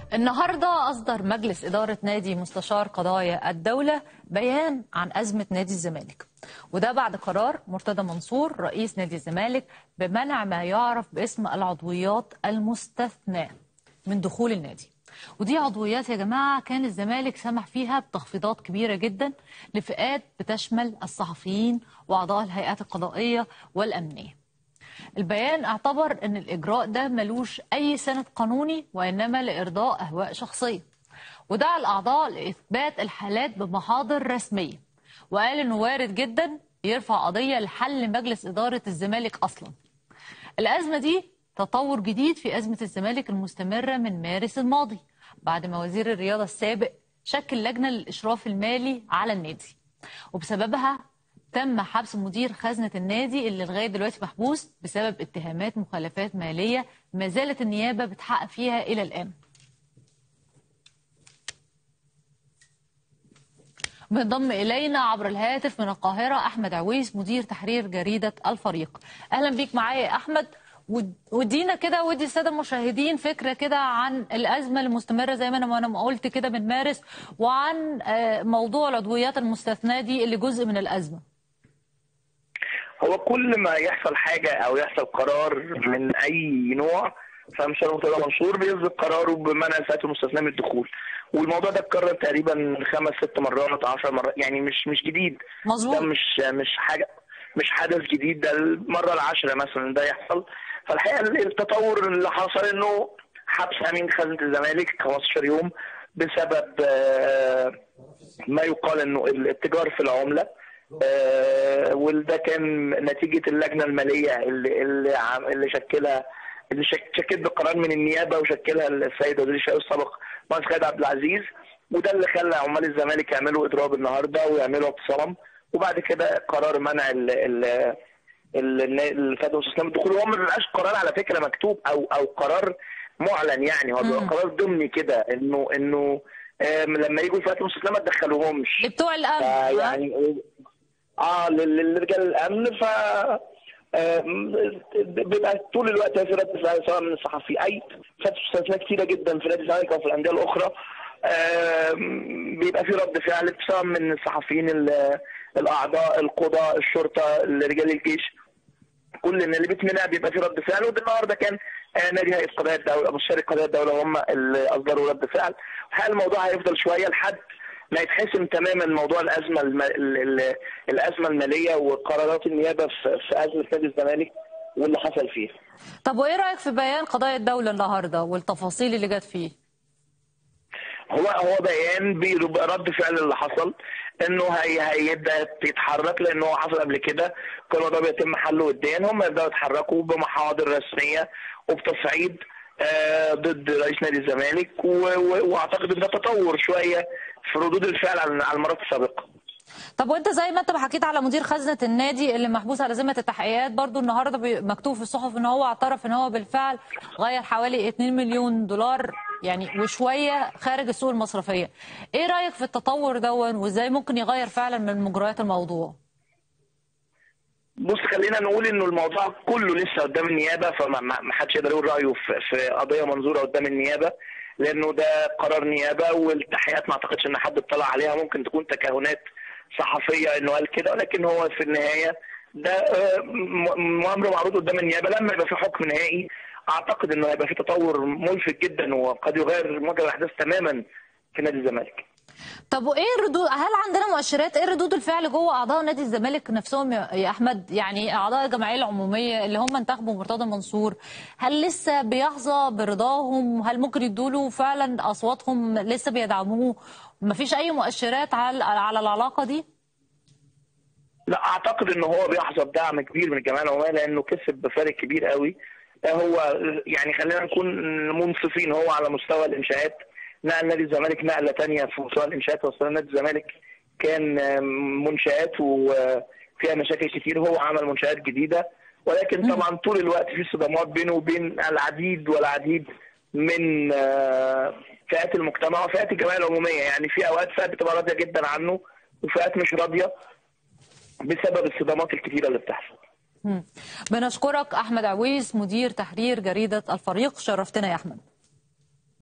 النهارده أصدر مجلس إدارة نادي مستشار قضايا الدولة بيان عن أزمة نادي الزمالك وده بعد قرار مرتضى منصور رئيس نادي الزمالك بمنع ما يعرف باسم العضويات المستثناة من دخول النادي ودي عضويات يا جماعة كان الزمالك سمح فيها بتخفيضات كبيرة جدا لفئات بتشمل الصحفيين وأعضاء الهيئات القضائية والأمنية البيان اعتبر ان الاجراء ده ملوش اي سند قانوني وانما لارضاء اهواء شخصيه ودعا الاعضاء لاثبات الحالات بمحاضر رسميه وقال انه وارد جدا يرفع قضيه لحل مجلس اداره الزمالك اصلا الازمه دي تطور جديد في ازمه الزمالك المستمره من مارس الماضي بعد ما وزير الرياضه السابق شكل لجنه للاشراف المالي على النادي وبسببها تم حبس مدير خزنة النادي اللي لغاية دلوقتي محبوس بسبب اتهامات مخالفات مالية ما زالت النيابة بتحقق فيها إلى الآن بينضم إلينا عبر الهاتف من القاهرة أحمد عويس مدير تحرير جريدة الفريق أهلا بيك معايا يا أحمد ودينا كده ودي الساده المشاهدين فكره كده عن الازمه المستمره زي ما انا ما انا قلت كده من مارس وعن موضوع العضويات المستثناه دي اللي جزء من الازمه هو كل ما يحصل حاجه او يحصل قرار من اي نوع فمثلا مرتضى منصور بيصدر قراره بمنع الفئات المستثناه من الدخول والموضوع ده اتكرر تقريبا خمس ست مرات 10 مرات يعني مش مش جديد مظبوط ده مش مش حاجه مش حدث جديد ده المره العاشره مثلا ده يحصل فالحقيقه التطور اللي حصل انه حبس امين خزنه الزمالك 15 يوم بسبب ما يقال انه الاتجار في العمله وده كان نتيجه اللجنه الماليه اللي اللي, اللي شكلها اللي شكلت بقرار من النيابه وشكلها السيد وزير الشؤون السابق مهندس خالد عبد العزيز وده اللي خلى عمال الزمالك يعملوا اضراب النهارده ويعملوا اعتصام وبعد كده قرار منع ال ال الفئات المستثناه من الدخول هو ما بيبقاش قرار على فكره مكتوب او او قرار معلن يعني هو بيبقى قرار ضمني كده انه انه لما يجوا الفئات المستثناه ما تدخلوهمش بتوع الامن يعني اه لرجال الامن ف بيبقى طول الوقت في رد فعل سواء من الصحفي اي فئات مستثناه كثيره جدا في نادي الزمالك او في الانديه الاخرى بيبقى في رد فعل سواء من الصحفيين الاعضاء القضاء الشرطه رجال الجيش كل اللي بيتمنع بيبقى في رد فعل وده النهارده كان نادي هيئه قضايا الدوله مستشار قضايا الدوله هم اللي اصدروا رد فعل هل الموضوع هيفضل شويه لحد ما يتحسم تماما موضوع الازمه الم... الازمه الماليه وقرارات النيابه في, في ازمه نادي الزمالك واللي حصل فيه. طب وايه رايك في بيان قضايا الدوله النهارده والتفاصيل اللي جت فيه؟ هو هو بيان برد فعل اللي حصل انه هي هيبدا يتحرك لانه هو حصل قبل كده كل الموضوع بيتم حله وديا هم يبداوا يتحركوا بمحاضر رسميه وبتصعيد آه ضد رئيس نادي الزمالك واعتقد ان ده تطور شويه في ردود الفعل على المرات السابقه. طب وانت زي ما انت حكيت على مدير خزنه النادي اللي محبوس على ذمه التحقيقات برضو النهارده مكتوب في الصحف ان هو اعترف ان هو بالفعل غير حوالي 2 مليون دولار يعني وشويه خارج السوق المصرفيه. ايه رايك في التطور دون وازاي ممكن يغير فعلا من مجريات الموضوع؟ بص خلينا نقول انه الموضوع كله لسه قدام النيابه فما حدش يقدر يقول رايه في قضيه منظوره قدام النيابه لانه ده قرار نيابه والتحقيقات ما اعتقدش ان حد اطلع عليها ممكن تكون تكهنات صحفيه انه قال كده ولكن هو في النهايه ده امر معروض قدام النيابه لما يبقى في حكم نهائي اعتقد انه هيبقى في تطور ملفت جدا وقد يغير مجرى الاحداث تماما في نادي الزمالك. طب وايه الردود هل عندنا مؤشرات ايه ردود الفعل جوه اعضاء نادي الزمالك نفسهم يا احمد يعني اعضاء الجمعيه العموميه اللي هم انتخبوا مرتضى منصور هل لسه بيحظى برضاهم هل ممكن يدوا له فعلا اصواتهم لسه بيدعموه مفيش اي مؤشرات على على العلاقه دي لا اعتقد ان هو بيحظى بدعم كبير من الجمعيه العموميه لانه كسب بفارق كبير قوي هو يعني خلينا نكون منصفين هو على مستوى الانشاءات نقل نادي الزمالك نقله ثانيه في مستوى الانشاءات وصل نادي الزمالك كان منشات وفيها مشاكل كتير هو عمل منشات جديده ولكن طبعا طول الوقت في صدامات بينه وبين العديد والعديد من فئات المجتمع وفئات الجمعيه العموميه يعني في اوقات فئات بتبقى راضيه جدا عنه وفئات مش راضيه بسبب الصدامات الكتيره اللي بتحصل. بنشكرك احمد عويس مدير تحرير جريده الفريق شرفتنا يا احمد.